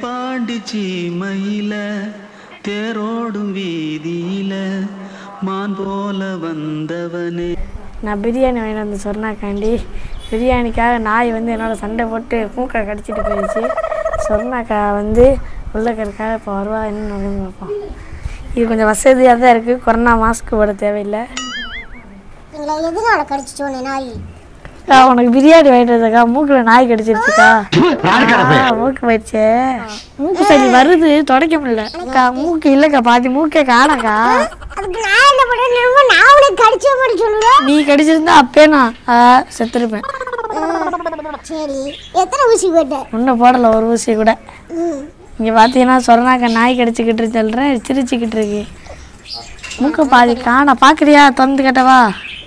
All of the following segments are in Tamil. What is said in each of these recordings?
பாண்டி சீமையில தேரோடும் வீதியில மான் போல வந்தவனே நான் பிரியாணி வாங்கிட்டு வந்து சொன்னாக்காண்டி பிரியாணிக்காக நாய் வந்து என்னோட சண்டை போட்டு மூக்கை கடிச்சிட்டு போயிடுச்சு சொன்னாக்கா வந்து உள்ளக்கருக்காக இப்போ வருவா என்ன நடக்குதுன்னு பார்ப்போம் இது கொஞ்சம் வசதியாக தான் இருக்குது கொரோனா மாஸ்க் போட தேவையில்லை எங்களை எதனால கடிச்சிச்சு உன்னை நாய் அக்கா உனக்கு பிரியாணி வாங்கிட்டு வந்தக்கா மூக்கில் நாய் கடிச்சிருச்சுக்கா ஆ, மூக்கு போயிடுச்சு மூக்கு சளி வருது துடைக்க முடியல அக்கா மூக்கு இல்லைக்கா பாதி மூக்கே காணக்கா அதுக்கு நான் என்ன பண்ணுறேன் நான் உனக்கு கடிச்ச மாதிரி சொல்லுவேன் நீ கடிச்சிருந்தா அப்பயே நான் ஆ, செத்துருப்பேன் சரி எத்தனை ஊசி போட்ட ஒன்றும் போடலை ஒரு ஊசி கூட ம் இங்கே பார்த்தீங்கன்னா சொன்னாக்க நாய் கடிச்சிக்கிட்டு சொல்கிறேன் சிரிச்சுக்கிட்டு இருக்கு மூக்க பாதி காணா பார்க்குறியா திறந்து கட்டவா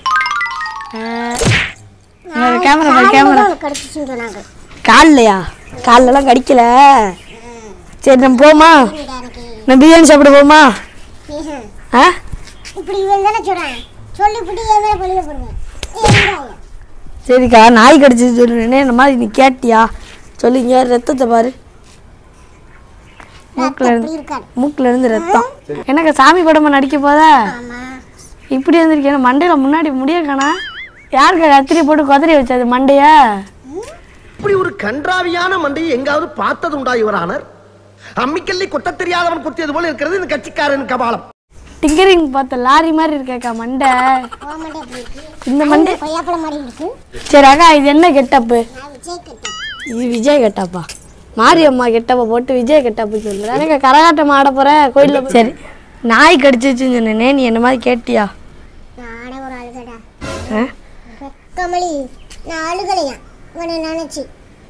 கேமரா பாரு கேமரா உனக்கு கடிச்சிச்சுன்னு சொன்னாங்க கால்லையா கால்லலாம் கடிக்கல சரி நம்ம போமா எனக்கு நான் பிரியாணி சாப்பிட போமா ம்ஹும். ஆ இப்படி இவன் தானே சொல்கிறேன் சொல்லிவிட்டு என் மேலே பழிய போடுவேன் ஏன் சரிக்கா நாய் கடிச்சு சொல்லுறேனே இந்த மாதிரி நீ கேட்டியா சொல்லிங்க ரத்தத்தை பாரு மூக்கில் இருந்து அப்படி இருக்காது மூக்கில் இருந்து ரத்தம் என்னக்கா சாமி படமா நடிக்க போதா ஆமாம் இப்படி வந்திருக்கேன் மண்டையில் முன்னாடி முடிய காணா யாருக்கு கத்திரி போட்டு குதிரை வச்சது மண்டைய இப்படி ஒரு கன்றாவியான மண்டையை எங்காவது பார்த்தது உண்டா இவரானர் அம்மிக்கல்லி கொத்த தெரியாதவன் குத்தியது போல இருக்கிறது இந்த கட்சிக்காரன் கபாலம் டிங்கரிங் பார்த்த லாரி மாதிரி இருக்கேக்கா மண்டை கோமண்டே அப்படி இருக்கு இந்த மண்டை கொய்யாப்பழம் மாதிரி இருக்கு சரி அக்கா இது என்ன கெட்டப்பு நான் விஜய் கிட்ட இது விஜய் கெட்டப்பா மாரியம்மா கெட்டப்ப போட்டு விஜய் கெட்டப்பு சொல்லுற எனக்கு கரகாட்டம் ஆட போற கோயிலில் சரி நாய் கடிச்சிச்சுன்னு சொன்னேனே நீ என்ன மாதிரி கேட்டியா நானே ஒரு அழுகடா ஆ? கமலி நான் அழுகலையா உன்னை நினைச்சு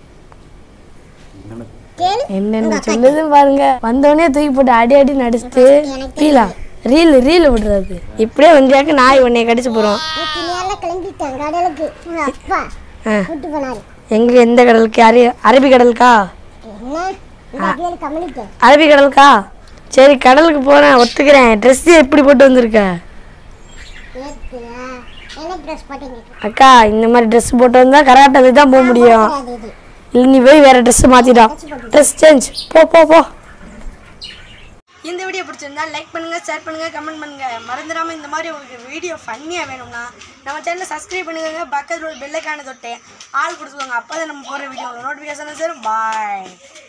கேளு என்னென்ன சொல்லுது பாருங்க வந்தோடனே தூக்கி போட்டு அடி அடி நடிச்சுட்டு ரீலா ரீல் ரீல் விடுறது இப்படியே வந்தியாக்கு நாய் உன்னைய கடிச்சு போகிறோம் நேற்று நேரில் கிளம்பிட்டேன் கடலுக்கு உங்க அப்பா ஆ கூட்டு போனாரு எங்க எந்த கடலுக்கு அரபி அரபி கடலுக்கா என்ன இந்த அப்படியே கமலிட்டேன் அரபி கடலுக்கா சரி கடலுக்கு போறேன் ஒத்துக்கிறேன் ட்ரெஸ் எப்படி போட்டு வந்திருக்க நேற்று என்ன ட்ரெஸ் போட்டீங்க அக்கா இந்த மாதிரி ட்ரெஸ் போட்டு வந்தா கராட்டத்துக்கு தான் போக முடியும் அது இது இல்லை நீ போய் வேற ட்ரெஸ் மாத்திடா ட்ரெஸ் சேஞ்ச் போ போ போ இந்த வீடியோ பிடிச்சிருந்தா லைக் பண்ணுங்க ஷேர் பண்ணுங்க கமெண்ட் பண்ணுங்க மறந்துடாம இந்த மாதிரி உங்களுக்கு வீடியோ ஃபன்னியா வேணும்னா நம்ம சேனலை சப்ஸ்கிரைப் பண்ணுங்க பக்கத்தில் ஒரு பெல்லைக்கான தொட்டு ஆள் கொடுத்துக்கோங்க அப்போ தான் நம்ம போகிற வீடியோ நோட்டிஃபிகேஷன் சார் பாய்